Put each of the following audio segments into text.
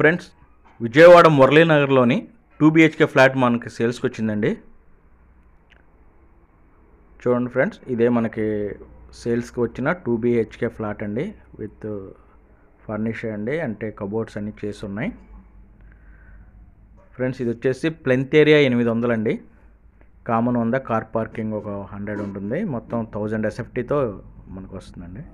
friends Vijayawada మురళీనగర్లోని two BHK flat మనకి సేల్స్కి వచ్చిందండి చూడండి ఫ్రెండ్స్ ఇదే మనకి సేల్స్కి వచ్చిన టూ బిహెచ్కే ఫ్లాట్ అండి విత్ ఫర్నిష్ అండి అంటే కబోర్డ్స్ అన్నీ చేసి ఉన్నాయి ఫ్రెండ్స్ ఇది వచ్చేసి ప్లెంత్ ఏరియా ఎనిమిది వందలండి కామన్ వంద కార్ పార్కింగ్ ఒక హండ్రెడ్ ఉంటుంది మొత్తం థౌజండ్ ఎస్ఎఫ్టీతో మనకు వస్తుందండి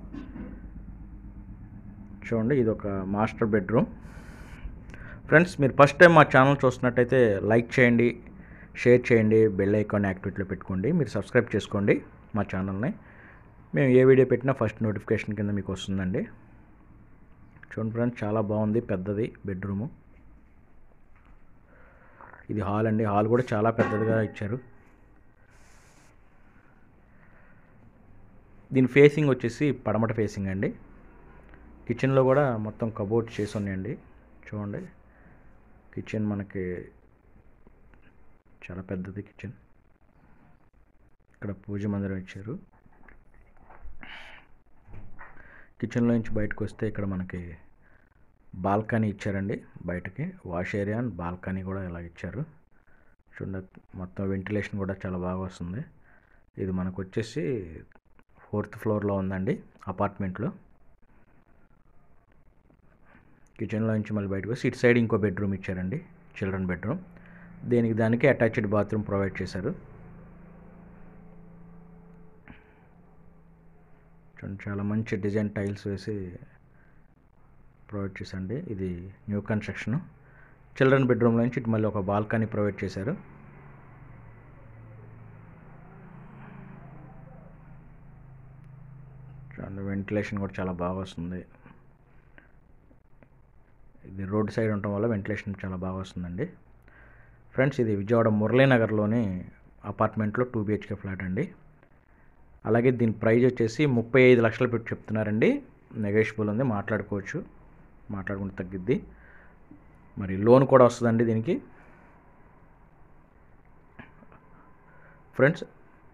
చూడండి ఇది ఒక మాస్టర్ బెడ్రూమ్ ఫ్రెండ్స్ మీరు ఫస్ట్ టైం మా ఛానల్ చూస్తున్నట్టయితే లైక్ చేయండి షేర్ చేయండి బెల్ ఐకాన్ యాక్టివేట్లో పెట్టుకోండి మీరు సబ్స్క్రైబ్ చేసుకోండి మా ఛానల్ని మేము ఏ వీడియో పెట్టినా ఫస్ట్ నోటిఫికేషన్ కింద మీకు వస్తుందండి చూడండి ఫ్రెండ్స్ చాలా బాగుంది పెద్దది బెడ్రూము ఇది హాల్ అండి హాల్ కూడా చాలా పెద్దదిగా ఇచ్చారు దీని ఫేసింగ్ వచ్చేసి పడమట ఫేసింగ్ అండి కిచెన్లో కూడా మొత్తం కబోర్డ్ చేసి ఉన్నాయండి చూడండి కిచెన్ మనకి చాలా పెద్దది కిచెన్ ఇక్కడ పూజ మందిరం ఇచ్చారు కిచెన్లో నుంచి బయటకు వస్తే ఇక్కడ మనకి బాల్కనీ ఇచ్చారండి బయటకి వాష్ ఏరియా అండ్ బాల్కనీ కూడా ఇలా ఇచ్చారు చూడండి మొత్తం వెంటిలేషన్ కూడా చాలా బాగా వస్తుంది ఇది మనకు వచ్చేసి ఫోర్త్ ఫ్లోర్లో ఉందండి అపార్ట్మెంట్లో కిచెన్లో నుంచి మళ్ళీ బయటకు వచ్చి ఇటు సైడ్ ఇంకో బెడ్రూమ్ ఇచ్చారండి చిల్డ్రన్ బెడ్రూమ్ దేనికి దానికి అటాచ్డ్ బాత్రూమ్ ప్రొవైడ్ చేశారు చూడండి చాలా మంచి డిజైన్ టైల్స్ వేసి ప్రొవైడ్ చేశారండి ఇది న్యూ కన్స్ట్రక్షన్ చిల్డ్రన్ బెడ్రూమ్లో నుంచి ఇటు మళ్ళీ ఒక బాల్కనీ ప్రొవైడ్ చేశారు చూడండి వెంటిలేషన్ కూడా చాలా బాగా వస్తుంది ఇది రోడ్ సైడ్ ఉండటం వల్ల వెంటిలేషన్ చాలా బాగా వస్తుందండి ఫ్రెండ్స్ ఇది విజయవాడ మురళీనగర్లోని అపార్ట్మెంట్లో టూ బిహెచ్కే ఫ్లాట్ అండి అలాగే దీని ప్రైజ్ వచ్చేసి ముప్పై ఐదు లక్షలు పెట్టి చెప్తున్నారండి నెగోషియబుల్ ఉంది మాట్లాడుకోవచ్చు మాట్లాడుకుంటే తగ్గిద్ది మరి లోన్ కూడా వస్తుందండి దీనికి ఫ్రెండ్స్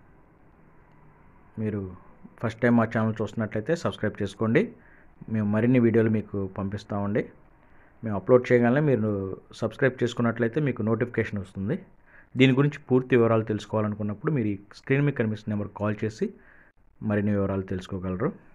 మీరు ఫస్ట్ టైం మా ఛానల్ చూస్తున్నట్లయితే సబ్స్క్రైబ్ చేసుకోండి మేము మరిన్ని వీడియోలు మీకు పంపిస్తామండి మేము అప్లోడ్ చేయగానే మీరు సబ్స్క్రైబ్ చేసుకున్నట్లయితే మీకు నోటిఫికేషన్ వస్తుంది దీని గురించి పూర్తి వివరాలు తెలుసుకోవాలనుకున్నప్పుడు మీరు ఈ స్క్రీన్ మీద కనిపిస్తున్న నెంబర్కి కాల్ చేసి మరిన్ని వివరాలు తెలుసుకోగలరు